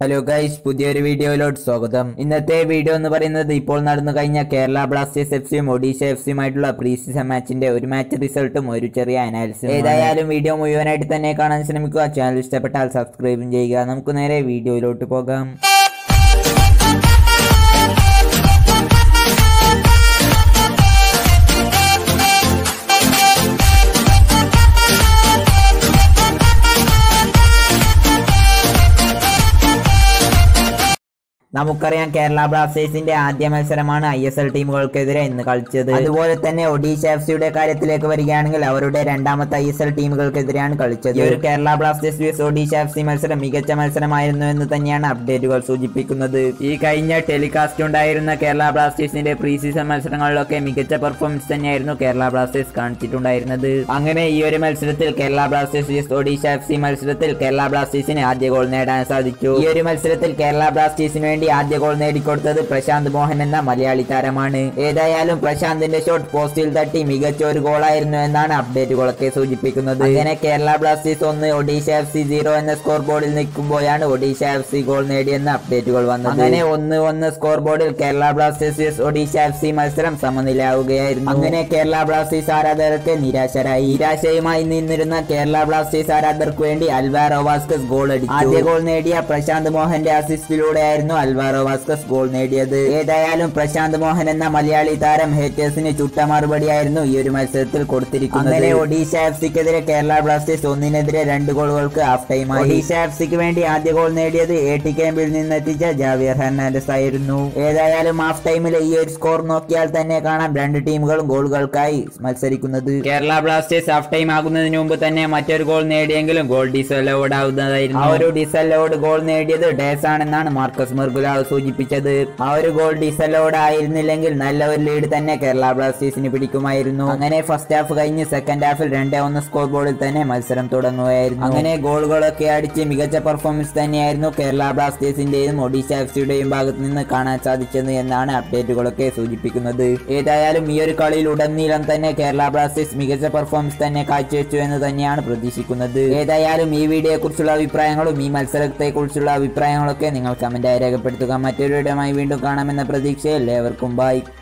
hello guys പുതിയൊരു വീഡിയോയിലോട്ട് സ്വാഗതം ഇന്നത്തെ വീഡിയോ എന്ന് പറയുന്നത് ഇപ്പോൾ നടന്നു കഴിഞ്ഞ കേരള ബ്ലാസ്റ്റേഴ്സ് എഫ് സിയും ഒഡീഷ എഫ് സിയുമായിട്ടുള്ള പ്രീ സീസൺ മാച്ചിന്റെ ഒരു മാച്ച് റിസൾട്ടും ഒരു ചെറിയ അനാലിസിസ് ഏതായാലും വീഡിയോ മുഴുവനായിട്ട് തന്നെ കാണാൻ ശ്രമിക്കുക ചാനൽ ഇഷ്ടപ്പെട്ടാൽ സബ്സ്ക്രൈബും ചെയ്യുക നമുക്ക് നേരെ വീഡിയോയിലോട്ട് പോകാം നമുക്കറിയാം കേരള ബ്ലാസ്റ്റേഴ്സിന്റെ ആദ്യ മത്സരമാണ് ഐ എസ് എൽ ടീമുകൾക്കെതിരെ ഇന്ന് കളിച്ചത് അതുപോലെ തന്നെ ഒഡീഷ എഫ് സിയുടെ കാര്യത്തിലേക്ക് വരികയാണെങ്കിൽ അവരുടെ രണ്ടാമത്തെ ഐ എസ് എൽ ടീമുകൾക്കെതിരെയാണ് കളിച്ചത് ഈ ഒരു Kerala Blasters vs Odisha F C മത്സരം മികച്ച മത്സരമായിരുന്നു എന്ന് തന്നെയാണ് അപ്ഡേറ്റുകൾ സൂചിപ്പിക്കുന്നത് ഈ കഴിഞ്ഞ ടെലികാസ്റ്റ് ഉണ്ടായിരുന്ന കേരള ബ്ലാസ്റ്റേഴ്സിന്റെ പ്രീ സീസൺ മത്സരങ്ങളിലൊക്കെ മികച്ച പെർഫോമൻസ് തന്നെയായിരുന്നു കേരള ബ്ലാസ്റ്റേഴ്സ് കാണിച്ചിട്ടുണ്ടായിരുന്നത് അങ്ങനെ ഈ ഒരു മത്സരത്തിൽ Kerala Blasters vs Odisha F C മത്സരത്തിൽ കേരള ബ്ലാസ്റ്റേഴ്സിന് ആദ്യ ഗോൾ നേടാൻ സാധിച്ചു ഈ ഒരു മത്സരത്തിൽ കേരള ബ്ലാസ്റ്റേഴ്സിന് വേണ്ടി ആദ്യ ഗോൾ നേടിക്കൊടുത്തത് പ്രശാന്ത് മോഹൻ എന്ന മലയാളി താരമാണ് ഏതായാലും പ്രശാന്തിന്റെ ഷോട്ട് പോസ്റ്റിൽ തട്ടി മികച്ച ഒരു ഗോളായിരുന്നു എന്നാണ് അപ്ഡേറ്റുകളൊക്കെ സൂചിപ്പിക്കുന്നത് അങ്ങനെ കേരള ബ്ലാസ്റ്റേഴ്സ് ഒന്ന് ഒഡീഷ എഫ് സി സീറോ എന്ന സ്കോർ ബോർഡിൽ നിൽക്കുമ്പോഴാണ് ഒഡീഷ എഫ് സി ഗോൾ നേടിയെന്ന അപ്ഡേറ്റുകൾ വന്നത് അങ്ങനെ ഒന്ന് ഒന്ന് സ്കോർ ബോർഡിൽ Kerala Blasters vs Odisha F C മത്സരം സമനിലയാവുകയായിരുന്നു അങ്ങനെ കേരള ബ്ലാസ്റ്റേഴ്സ് ആരാധകർക്ക് നിരാശരായി നിരാശയുമായി നിന്നിരുന്ന കേരള ബ്ലാസ്റ്റേഴ്സ് ആരാധകർക്ക് വേണ്ടി അൽവാറോ വാസ്കസ് ഗോൾ അടിച്ചു ആദ്യ ഗോൾ നേടിയ പ്രശാന്ത് മോഹന്റെ അസിസ്റ്റിലൂടെയായിരുന്നു അൽവാറോ വാസ്കസ് ഗോൾ നേടിയത് ഏതായാലും പ്രശാന്ത് മോഹൻ എന്ന മലയാളി താരം ഹേറ്റേഴ്സിന് ചുട്ട മറുപടിയായിരുന്നു ഈ ഒരു മത്സരത്തിൽ കൊടുത്തിരിക്കുന്നത് അങ്ങനെ ഒഡീഷ എഫ് സിക്കെതിരെ കേരള ബ്ലാസ്റ്റേഴ്സ് ഒന്നിനെതിരെ രണ്ട് ഗോളുകൾക്ക് ഹാഫ് ടൈമായി ഒഡീഷ എഫ് സിക്ക് വേണ്ടി ആദ്യ ഗോൾ നേടിയത് എ ടി ക്യാമ്പിൽ നിന്നെത്തിച്ച ജാവിയർ ഹെർണാൻഡസ് ആയിരുന്നു ഏതായാലും ഹാഫ് ടൈമിലെ ഈ ഒരു സ്കോർ നോക്കിയാൽ തന്നെ കാണാം രണ്ട് ടീമുകളും ഗോളുകൾക്കായി മത്സരിക്കുന്നത് കേരള ബ്ലാസ്റ്റേഴ്സ് ഹാഫ് ടൈം ആകുന്നതിന് മുമ്പ് തന്നെ മറ്റൊരു ഗോൾ നേടിയെങ്കിലും ഗോൾ ഡിസലോഡ് ആവുന്നതായിരുന്നു ആ ഒരു ഡിസലോഡ് ഗോൾ നേടിയത് ഡേസ് ആണെന്നാണ് മാർക്കസ് മെർഗുലാവ് സൂചിപ്പിച്ചത് ആ ഒരു ഗോൾ ഡിസലോഡ് ആയിരുന്നില്ലെങ്കിൽ നല്ല ഒരു ലീഡ് തന്നെ കേരള ബ്ലാസ്റ്റേഴ്സിന് പിടിക്കുമായിരുന്നു അങ്ങനെ ഫസ്റ്റ് ഹാഫ് കഴിഞ്ഞ് സെക്കൻഡ് ഹാഫിൽ രണ്ടേ ഒന്ന് സ്കോർ ബോർഡിൽ തന്നെ മത്സരം തുടങ്ങുകയായിരുന്നു അങ്ങനെ ഗോളുകളൊക്കെ അടിച്ച് മികച്ച പെർഫോമൻസ് തന്നെയായിരുന്നു കേരള ബ്ലാസ്റ്റേഴ്സിന്റെയും ഒഡീഷ എഫ് സിയുടെയും ഭാഗത്ത് നിന്ന് കാണാൻ സാധിച്ചത് എന്നാണ് അപ്ഡേറ്റുകളൊക്കെ സൂചിപ്പിക്കുന്നത് ഏതായാലും ഈ ഒരു കളിയിൽ ഉടനീളം തന്നെ കേരള ബ്ലാസ്റ്റേഴ്സ് മികച്ച പെർഫോമൻസ് തന്നെ കാഴ്ചവെച്ചു എന്ന് തന്നെയാണ് പ്രതീക്ഷിക്കുന്നത് ഏതായാലും ഈ വീഡിയോയെ കുറിച്ചുള്ള അഭിപ്രായങ്ങളും ഈ മത്സരത്തെ കുറിച്ചുള്ള അഭിപ്രായങ്ങളൊക്കെ നിങ്ങൾ കമന്റായി രേഖപ്പെടുത്തുക മറ്റൊരു വീഡിയോയുമായി വീണ്ടും കാണാമെന്ന പ്രതീക്ഷയിൽ ഏവർക്കും ബൈ